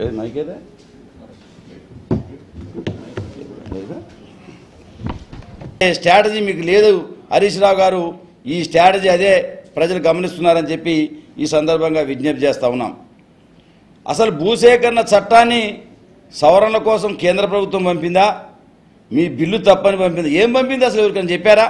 ఏ మైకేదా లేదా? ఏ స్ట్రాటజీ మీకు లేదు హరీష్ రావు గారు ఈ స్ట్రాటజీ అదే ప్రజలు గమనిస్తున్నారని చెప్పి ఈ సందర్భంగా విజ్ఞప్తి చేస్తా ఉన్నాం అసలు భూసేకరణ చట్టాన్ని సవరణల కోసం కేంద్ర ప్రభుత్వం పంపిందా మీ బిల్లు తప్పని పంపింది ఏం పంపింది అసలు ఎవరికైనా చెప్పారా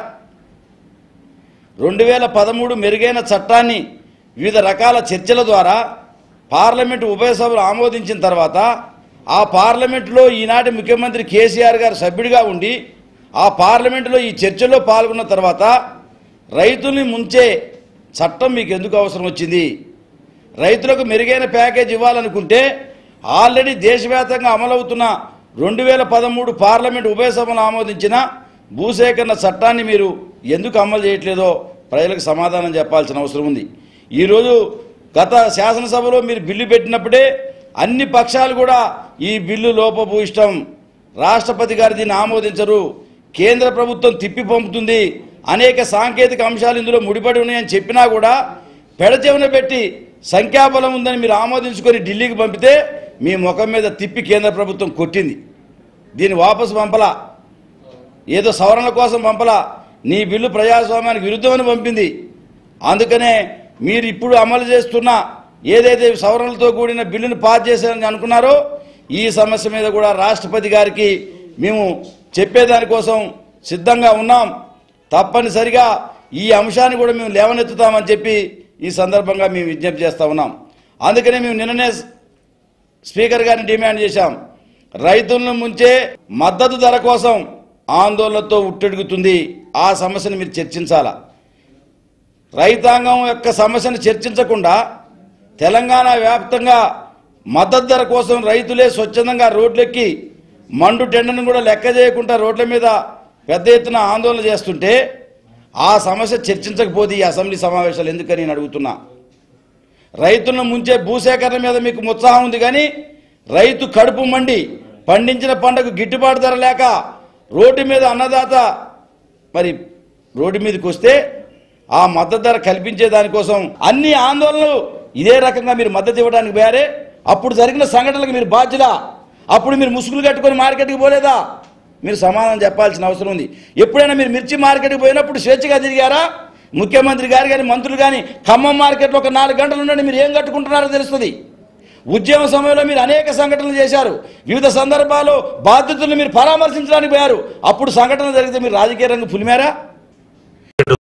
రెండు వేల పదమూడు మెరుగైన చట్టాన్ని వివిధ రకాల చర్చల ద్వారా పార్లమెంటు ఉభయ సభలు ఆమోదించిన తర్వాత ఆ పార్లమెంటులో ఈనాటి ముఖ్యమంత్రి కేసీఆర్ గారు సభ్యుడిగా ఉండి ఆ పార్లమెంటులో ఈ చర్చల్లో పాల్గొన్న తర్వాత రైతుల్ని ముంచే చట్టం మీకు ఎందుకు అవసరం వచ్చింది రైతులకు మెరుగైన ప్యాకేజ్ ఇవ్వాలనుకుంటే ఆల్రెడీ దేశవ్యాప్తంగా అమలవుతున్న రెండు వేల పదమూడు పార్లమెంట్ ఉభయ సభలు ఆమోదించిన భూసేకరణ చట్టాన్ని మీరు ఎందుకు అమలు చేయట్లేదో ప్రజలకు సమాధానం చెప్పాల్సిన అవసరం ఉంది ఈరోజు గత శాసనసభలో మీరు బిల్లు పెట్టినప్పుడే అన్ని పక్షాలు కూడా ఈ బిల్లు లోపభూయిష్టం రాష్ట్రపతి గారు దీన్ని ఆమోదించరు కేంద్ర ప్రభుత్వం తిప్పి పంపుతుంది అనేక సాంకేతిక అంశాలు ఇందులో ముడిపడి ఉన్నాయని చెప్పినా కూడా పెడచెవిన పెట్టి సంఖ్యాబలం ఉందని మీరు ఆమోదించుకొని ఢిల్లీకి పంపితే మీ ముఖం మీద తిప్పి కేంద్ర ప్రభుత్వం కొట్టింది దీన్ని వాపసు పంపలా ఏదో సవరణల కోసం పంపలా నీ బిల్లు ప్రజాస్వామ్యానికి విరుద్ధమని పంపింది అందుకనే మీరు ఇప్పుడు అమలు చేస్తున్న ఏదైతే సవరణలతో కూడిన బిల్లును పాస్ చేశారని అనుకున్నారో ఈ సమస్య మీద కూడా రాష్ట్రపతి గారికి మేము చెప్పేదానికోసం సిద్ధంగా ఉన్నాం తప్పనిసరిగా ఈ అంశాన్ని కూడా మేము లేవనెత్తుతామని చెప్పి ఈ సందర్భంగా మేము విజ్ఞప్తి చేస్తా ఉన్నాం అందుకనే మేము నిన్ననే స్పీకర్ గారిని డిమాండ్ చేశాం రైతులను ముంచే మద్దతు ధర కోసం ఆందోళనతో ఉట్టెడుగుతుంది ఆ సమస్యను మీరు చర్చించాలా రైతాంగం యొక్క సమస్యను చర్చించకుండా తెలంగాణ వ్యాప్తంగా మద్దతు ధర కోసం రైతులే స్వచ్ఛందంగా రోడ్లెక్కి మండు టెండను కూడా లెక్క చేయకుండా రోడ్ల మీద పెద్ద ఎత్తున ఆందోళన చేస్తుంటే ఆ సమస్య చర్చించకపోతే ఈ అసెంబ్లీ సమావేశాలు ఎందుకని నేను అడుగుతున్నా రైతులను ముంచే భూసేకరణ మీద మీకు ఉత్సాహం ఉంది కానీ రైతు కడుపు మండి పండించిన పంటకు గిట్టుబాటు ధర లేక రోడ్డు మీద అన్నదాత మరి రోడ్డు మీదకి వస్తే ఆ మద్దతు ధర కల్పించే దానికోసం అన్ని ఆందోళనలు ఇదే రకంగా మీరు మద్దతు ఇవ్వడానికి పోయారే అప్పుడు జరిగిన సంఘటనలకు మీరు బాధ్యులా అప్పుడు మీరు ముసుగులు కట్టుకొని మార్కెట్కి పోలేదా మీరు సమాధానం చెప్పాల్సిన అవసరం ఉంది ఎప్పుడైనా మీరు మిర్చి మార్కెట్కి పోయినప్పుడు స్వేచ్ఛగా తిరిగారా ముఖ్యమంత్రి గారు కానీ మంత్రులు కానీ ఖమ్మం మార్కెట్లో ఒక నాలుగు గంటలు ఉండండి మీరు ఏం కట్టుకుంటున్నారో తెలుస్తుంది ఉద్యమ సమయంలో మీరు అనేక సంఘటనలు చేశారు వివిధ సందర్భాల్లో బాధ్యతలను మీరు పరామర్శించడానికి పోయారు అప్పుడు సంఘటన జరిగితే మీరు రాజకీయ రంగు పులిమారా